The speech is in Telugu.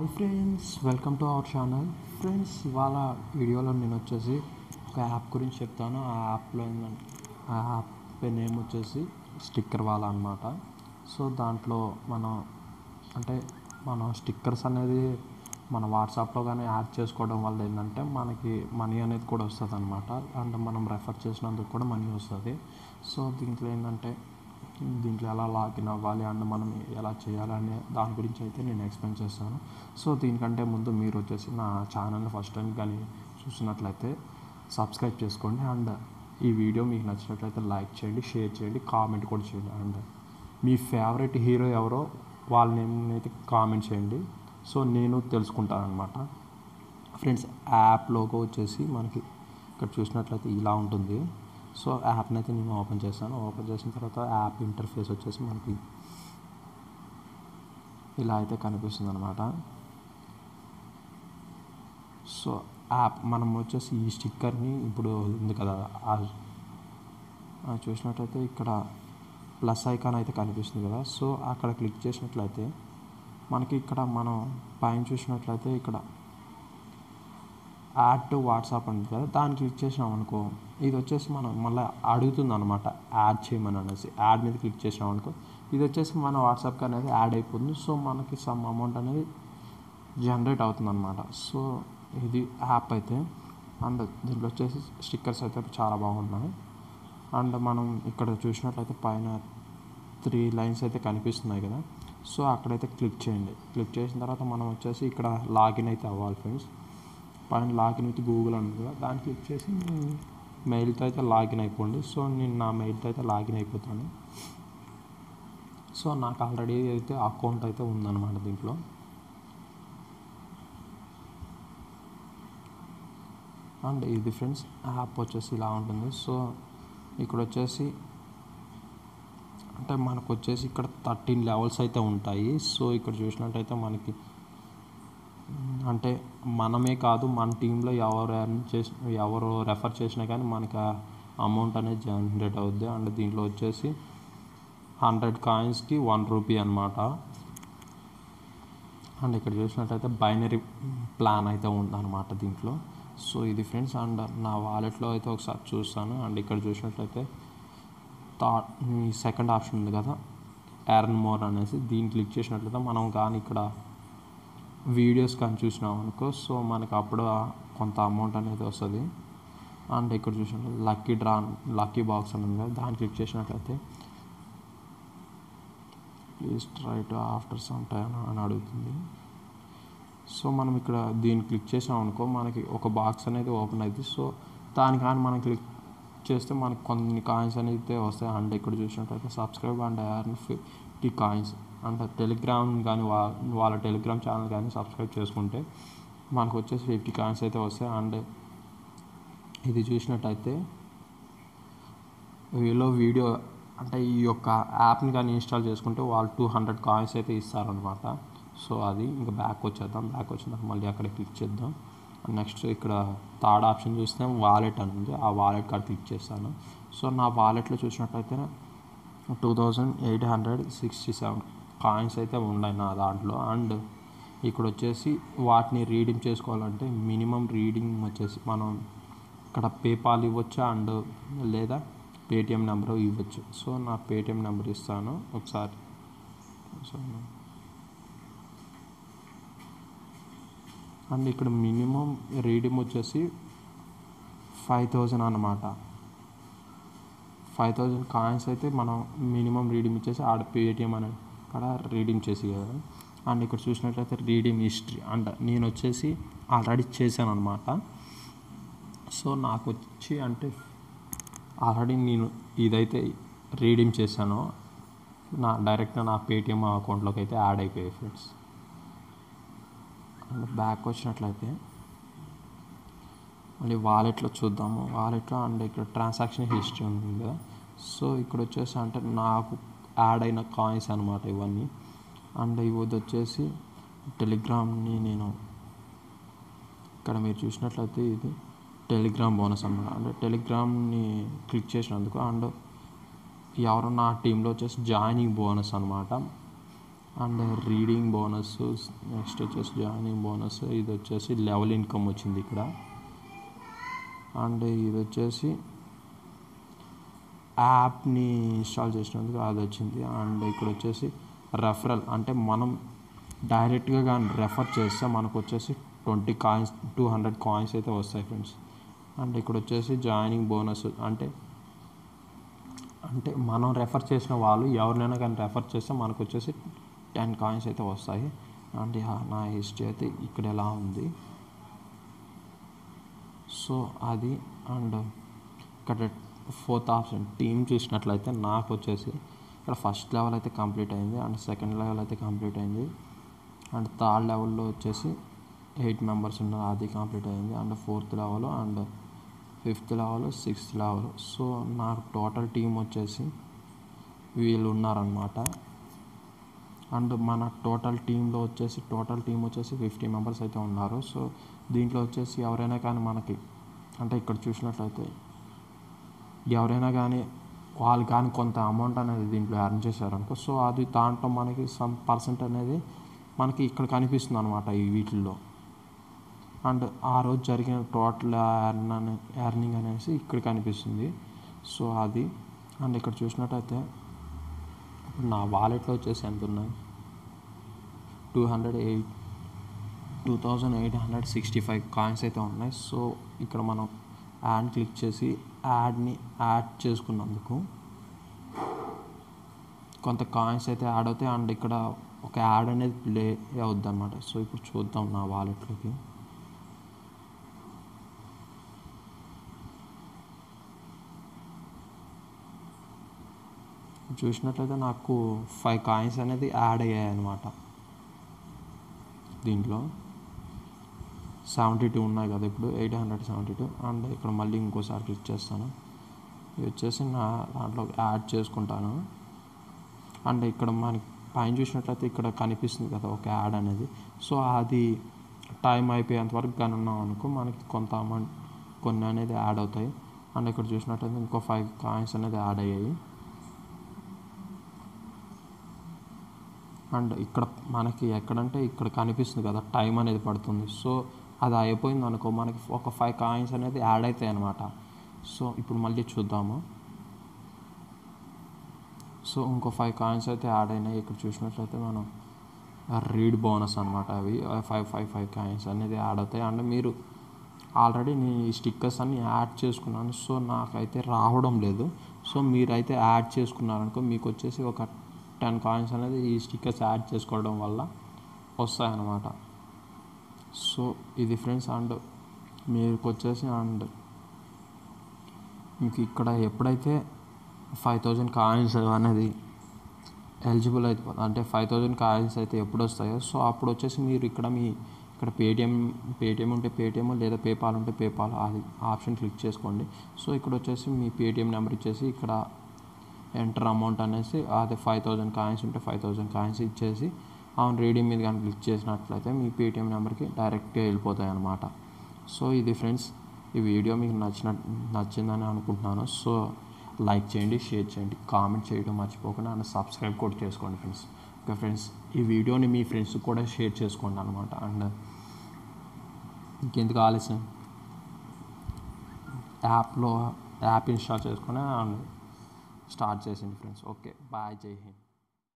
hi friends welcome to our channel friends ఇవాళ వీడియోలో నేను వచ్చేసి ఒక యాప్ గురించి చెప్తాను ఆ యాప్లో ఏంటంటే ఆ యాప్ నేమ్ వచ్చేసి స్టిక్కర్ వాలా అనమాట సో దాంట్లో మనం అంటే మనం స్టిక్కర్స్ అనేది మన వాట్సాప్లో కానీ యాడ్ చేసుకోవడం వల్ల ఏంటంటే మనకి మనీ అనేది కూడా వస్తుంది అనమాట అండ్ మనం రెఫర్ చేసినందుకు కూడా మనీ వస్తుంది సో దీంట్లో ఏంటంటే దీంట్లో ఎలా లాగిన్ అవ్వాలి అండ్ మనం ఎలా చేయాలి అనే దాని గురించి అయితే నేను ఎక్స్ప్లెయిన్ చేస్తాను సో దీనికంటే ముందు మీరు వచ్చేసి నా ఛానల్ని ఫస్ట్ టైం కానీ చూసినట్లయితే సబ్స్క్రైబ్ చేసుకోండి అండ్ ఈ వీడియో మీకు నచ్చినట్లయితే లైక్ చేయండి షేర్ చేయండి కామెంట్ కూడా చేయండి అండ్ మీ ఫేవరెట్ హీరో ఎవరో వాళ్ళ నేమ్ అయితే కామెంట్ చేయండి సో నేను తెలుసుకుంటాను అనమాట ఫ్రెండ్స్ యాప్ లోగో వచ్చేసి మనకి ఇక్కడ చూసినట్లయితే ఇలా ఉంటుంది సో యాప్ని అయితే నేను ఓపెన్ చేస్తాను ఓపెన్ చేసిన తర్వాత యాప్ ఇంటర్ఫేస్ వచ్చేసి మనకి ఇలా అయితే కనిపిస్తుంది అనమాట సో యాప్ మనం వచ్చేసి ఈ స్టిక్కర్ని ఇప్పుడు ఉంది కదా చూసినట్లయితే ఇక్కడ ప్లస్ ఐకాన్ అయితే కనిపిస్తుంది కదా సో అక్కడ క్లిక్ చేసినట్లయితే మనకి ఇక్కడ మనం పైన చూసినట్లయితే ఇక్కడ యాడ్ టు వాట్సాప్ అంటుంది కదా దాన్ని క్లిక్ చేసినాం అనుకో ఇది వచ్చేసి మనం మళ్ళీ అడుగుతుంది అనమాట యాడ్ చేయమని అనేసి యాడ్ మీద క్లిక్ చేసినాం అనుకో ఇది వచ్చేసి మన వాట్సాప్కి అనేది యాడ్ అయిపోతుంది సో మనకి సమ్ అమౌంట్ అనేది జనరేట్ అవుతుంది అనమాట సో ఇది యాప్ అయితే అండ్ దీంట్లో వచ్చేసి స్టిక్కర్స్ అయితే చాలా బాగున్నాయి అండ్ మనం ఇక్కడ చూసినట్లయితే పైన త్రీ లైన్స్ అయితే కనిపిస్తున్నాయి కదా సో అక్కడైతే క్లిక్ చేయండి క్లిక్ చేసిన తర్వాత మనం వచ్చేసి ఇక్కడ లాగిన్ అయితే అవ్వాలి ఫ్రెండ్స్ పైన లాగిన్ విత్ గూగుల్ అని కదా దాన్ని క్లిక్ చేసి మెయిల్తో అయితే లాగిన్ అయిపోండి సో నేను నా మెయిల్తో అయితే లాగిన్ అయిపోతాను సో నాకు ఆల్రెడీ అయితే అకౌంట్ అయితే ఉందన్నమాట దీంట్లో అండ్ ఇది ఫ్రెండ్స్ యాప్ వచ్చేసి ఇలా ఉంటుంది సో ఇక్కడ వచ్చేసి అంటే మనకు వచ్చేసి ఇక్కడ థర్టీన్ లెవెల్స్ అయితే ఉంటాయి సో ఇక్కడ చూసినట్టయితే మనకి అంటే మనమే కాదు మన టీంలో ఎవరు ఎర్న్ చేసి ఎవరు రెఫర్ చేసినా కానీ మనకి అమౌంట్ అనేది జనరేట్ అవుద్ది అండ్ దీంట్లో వచ్చేసి హండ్రెడ్ కాయిన్స్కి వన్ రూపీ అనమాట అండ్ ఇక్కడ చూసినట్టయితే బైనరీ ప్లాన్ అయితే ఉందన్నమాట దీంట్లో సో ఇది ఫ్రెండ్స్ అండ్ నా వాలెట్లో అయితే ఒకసారి చూస్తాను అండ్ ఇక్కడ చూసినట్లయితే థాట్ ఈ సెకండ్ ఆప్షన్ ఉంది కదా ఎర్న్ మోర్ అనేసి దీన్ని క్లిక్ చేసినట్లయితే మనం కానీ ఇక్కడ వీడియోస్ కానీ చూసినాం అనుకో సో మనకు అప్పుడు కొంత అమౌంట్ అనేది వస్తుంది అండ్ ఇక్కడ చూసినట్లయితే లక్కీ డ్రా లక్కీ బాక్స్ అని ఉంది కదా దాన్ని క్లిక్ చేసినట్లయితే please try to after some time అని అడుగుతుంది సో మనం ఇక్కడ దీన్ని క్లిక్ చేసాం అనుకో మనకి ఒక బాక్స్ అనేది ఓపెన్ అవుతుంది సో దాని కానీ మనం క్లిక్ చేస్తే మనకు కొన్ని కాయిన్స్ అనేది వస్తాయి అండ్ ఇక్కడ చూసినట్లయితే subscribe and earn fifty coins అంటే టెలిగ్రామ్ కానీ వా వాళ్ళ టెలిగ్రామ్ ఛానల్ కానీ సబ్స్క్రైబ్ చేసుకుంటే మనకు వచ్చేసి ఫిఫ్టీ కాయిన్స్ అయితే వస్తాయి అండ్ ఇది చూసినట్టయితే వీళ్ళు వీడియో అంటే ఈ యొక్క యాప్ని కానీ ఇన్స్టాల్ చేసుకుంటే వాళ్ళు టూ హండ్రెడ్ కాయిన్స్ అయితే ఇస్తారనమాట సో అది ఇంకా బ్యాక్ వచ్చేద్దాం బ్యాక్ వచ్చిన తర్వాత మళ్ళీ అక్కడ క్లిక్ చేద్దాం నెక్స్ట్ ఇక్కడ థర్డ్ ఆప్షన్ చూస్తే వాలెట్ అని ఉంది ఆ వాలెట్ కార్డ్ క్లిక్ చేస్తాను సో నా వాలెట్లో చూసినట్టయితే two thousand eight hundred sixty seven coins అయితే ఉన్నాయి నా దాంట్లో అండ్ ఇక్కడ వచ్చేసి వాటిని రీడింగ్ చేసుకోవాలంటే మినిమం రీడింగ్ వచ్చేసి మనం ఇక్కడ పేపాల్ ఇవ్వచ్చు అండ్ లేదా పేటిఎం నెంబర్ ఇవ్వచ్చు సో నా పేటిఎం నెంబర్ ఇస్తాను ఒకసారి సో అండ్ ఇక్కడ మినిమం రీడింగ్ వచ్చేసి ఫైవ్ థౌజండ్ అనమాట ఫైవ్ థౌజండ్ కాయిన్స్ అయితే మనం మినిమం రీడింగ్ ఇచ్చేసి ఆడ పేటిఎం అనే అక్కడ రీడింగ్ చేసి కదా అండ్ ఇక్కడ చూసినట్లయితే రీడింగ్ హిస్టరీ అండ్ నేను వచ్చేసి ఆల్రెడీ చేశాను అనమాట సో నాకు వచ్చి అంటే ఆల్రెడీ నేను ఇదైతే రీడింగ్ చేశాను నా డైరెక్ట్గా నా పేటిఎం అకౌంట్లోకి అయితే యాడ్ అయిపోయాయి ఫ్రెండ్స్ అండ్ బ్యాక్ వచ్చినట్లయితే మళ్ళీ వాలెట్లో చూద్దాము వాలెట్లో అండ్ ఇక్కడ ట్రాన్సాక్షన్ హిస్టరీ ఉంది కదా సో ఇక్కడ వచ్చేసి అంటే నాకు యాడ్ అయిన కాయిన్స్ అనమాట ఇవన్నీ అండ్ ఇవి వచ్చేసి టెలిగ్రామ్ని నేను ఇక్కడ మీరు చూసినట్లయితే ఇది టెలిగ్రామ్ బోనస్ అనమాట అంటే టెలిగ్రామ్ని క్లిక్ చేసినందుకు అండ్ ఎవరు నా టీంలో వచ్చేసి జాయినింగ్ బోనస్ అనమాట అండ్ రీడింగ్ బోనస్ నెక్స్ట్ వచ్చేసి జాయినింగ్ బోనస్ ఇది వచ్చేసి లెవెల్ ఇన్కమ్ వచ్చింది ఇక్కడ అండ్ ఇది వచ్చేసి యాప్ని ఇన్స్టాల్ చేసినందుకు అది వచ్చింది అండ్ ఇక్కడ వచ్చేసి రెఫరల్ అంటే మనం డైరెక్ట్గా కానీ రెఫర్ చేస్తే మనకు వచ్చేసి twenty coins two hundred coins అయితే వస్తాయి ఫ్రెండ్స్ అండ్ ఇక్కడ వచ్చేసి జాయినింగ్ బోనస్ అంటే అంటే మనం రెఫర్ చేసిన వాళ్ళు ఎవరినైనా కానీ రెఫర్ చేస్తే మనకు వచ్చేసి టెన్ కాయిన్స్ అయితే వస్తాయి అండ్ నా హిస్టరీ అయితే ఇక్కడ ఎలా ఉంది సో అది అండ్ ఇక్కడ ఫోర్త్ ఆప్షన్ టీమ్ చూసినట్లయితే నాకు వచ్చేసి ఇక్కడ ఫస్ట్ లెవెల్ అయితే కంప్లీట్ అయింది అండ్ సెకండ్ లెవెల్ అయితే కంప్లీట్ అయింది అండ్ థర్డ్ లెవెల్లో వచ్చేసి ఎయిట్ మెంబర్స్ ఉన్నారు అది కంప్లీట్ అయింది and fourth level and fifth level sixth level so నాకు టోటల్ టీం వచ్చేసి వీళ్ళు ఉన్నారనమాట అండ్ మన టోటల్ టీంలో వచ్చేసి టోటల్ టీం వచ్చేసి ఫిఫ్టీ మెంబర్స్ అయితే ఉన్నారు సో దీంట్లో వచ్చేసి ఎవరైనా కానీ మనకి అంటే ఇక్కడ చూసినట్లయితే ఎవరైనా కానీ వాళ్ళు కానీ కొంత అమౌంట్ అనేది దీంట్లో ఎర్న్ చేశారనుకో సో అది దాంట్లో మనకి సమ్ పర్సెంట్ అనేది మనకి ఇక్కడ కనిపిస్తుంది అనమాట ఈ వీటిల్లో అండ్ ఆ రోజు జరిగిన టోటల్ ఎర్న్ అనే ఎర్నింగ్ అనేసి ఇక్కడ కనిపిస్తుంది సో అది అండ్ ఇక్కడ చూసినట్టయితే ఇప్పుడు నా వాలెట్లో వచ్చేసి ఎంత ఉన్నాయి two hundred eight two thousand eight hundred sixty five coins అయితే ఉన్నాయి సో ఇక్కడ మనం యాడ్ క్లిక్ చేసి యాడ్ని యాడ్ చేసుకున్నందుకు కొంత కాయిన్స్ అయితే యాడ్ అవుతాయి అండ్ ఇక్కడ ఒక యాడ్ అనేది ప్లే అవుద్ది అనమాట సో ఇప్పుడు చూద్దాం నా వాలెట్లోకి చూసినట్లయితే నాకు ఫైవ్ కాయిన్స్ అనేది యాడ్ అయ్యాయి అనమాట దీంట్లో సెవెంటీ టూ ఉన్నాయి కదా ఇప్పుడు eight hundred seventy two and ఇక్కడ మళ్ళీ ఇంకోసారి క్లిక్ చేస్తాను ఇది వచ్చేసి నా దాంట్లో యాడ్ చేసుకుంటాను అండ్ ఇక్కడ మనకి పైన చూసినట్లయితే ఇక్కడ కనిపిస్తుంది కదా ఒక యాడ్ అనేది సో అది టైం అయిపోయేంత వరకు కానీ ఉన్నాం అనుకో మనకి కొంత అమౌంట్ కొన్ని అనేది యాడ్ అవుతాయి అండ్ ఇక్కడ చూసినట్లయితే ఇంకో ఫైవ్ కాయిన్స్ అనేది యాడ్ అయ్యాయి అండ్ ఇక్కడ మనకి ఎక్కడంటే ఇక్కడ కనిపిస్తుంది కదా టైం అనేది పడుతుంది సో అది అయిపోయింది అనుకో మనకి ఒక ఫైవ్ కాయిన్స్ అనేది యాడ్ అవుతాయి అనమాట సో ఇప్పుడు మళ్ళీ చూద్దాము సో ఇంకో ఫైవ్ కాయిన్స్ అయితే యాడ్ అయినాయి ఇక్కడ చూసినట్లయితే మనం రీడ్ బోనస్ అనమాట అవి ఫైవ్ ఫైవ్ ఫైవ్ కాయిన్స్ అనేది యాడ్ అవుతాయి అండ్ మీరు ఆల్రెడీ నేను ఈ స్టిక్కర్స్ అన్ని యాడ్ చేసుకున్నాను సో నాకైతే రావడం లేదు సో మీరైతే యాడ్ చేసుకున్నారనుకో మీకు వచ్చేసి ఒక టెన్ కాయిన్స్ అనేది ఈ స్టిక్కర్స్ యాడ్ చేసుకోవడం వల్ల వస్తాయన్నమాట సో ఇది ఫ్రెండ్స్ అండ్ మీకు వచ్చేసి అండ్ మీకు ఇక్కడ ఎప్పుడైతే ఫైవ్ థౌజండ్ కాయిన్స్ అనేది ఎలిజిబుల్ అయిపోతుంది అంటే ఫైవ్ థౌజండ్ కాయిన్స్ అయితే ఎప్పుడు వస్తాయో సో అప్పుడు వచ్చేసి మీరు ఇక్కడ మీ ఇక్కడ పేటిఎం పేటిఎం ఉంటే పేటిఎం లేదా పేపాల్ ఉంటే పేపాల్ అది ఆప్షన్ క్లిక్ చేసుకోండి సో ఇక్కడ వచ్చేసి మీ పేటిఎం నెంబర్ ఇచ్చేసి ఇక్కడ ఎంటర్ అమౌంట్ అనేసి అదే ఫైవ్ థౌజండ్ కాయిన్స్ ఉంటే ఫైవ్ థౌజండ్ కాయిన్స్ ఇచ్చేసి అవును రీడింగ్ మీద కానీ క్లిక్ చేసినట్లయితే మీ పేటిఎం నెంబర్కి డైరెక్ట్గా వెళ్ళిపోతాయి అన్నమాట సో ఇది ఫ్రెండ్స్ ఈ వీడియో మీకు నచ్చిన నచ్చిందని అనుకుంటున్నాను సో లైక్ చేయండి షేర్ చేయండి కామెంట్ చేయడం మర్చిపోకుండా అండ్ సబ్స్క్రైబ్ కూడా చేసుకోండి ఫ్రెండ్స్ ఓకే ఫ్రెండ్స్ ఈ వీడియోని మీ ఫ్రెండ్స్ కూడా షేర్ చేసుకోండి అనమాట అండ్ ఇంకెందుకు ఆలస్యం యాప్లో యాప్ ఇన్స్టాల్ చేసుకొని అండ్ స్టార్ట్ చేసింది friends okay bye Jai Hind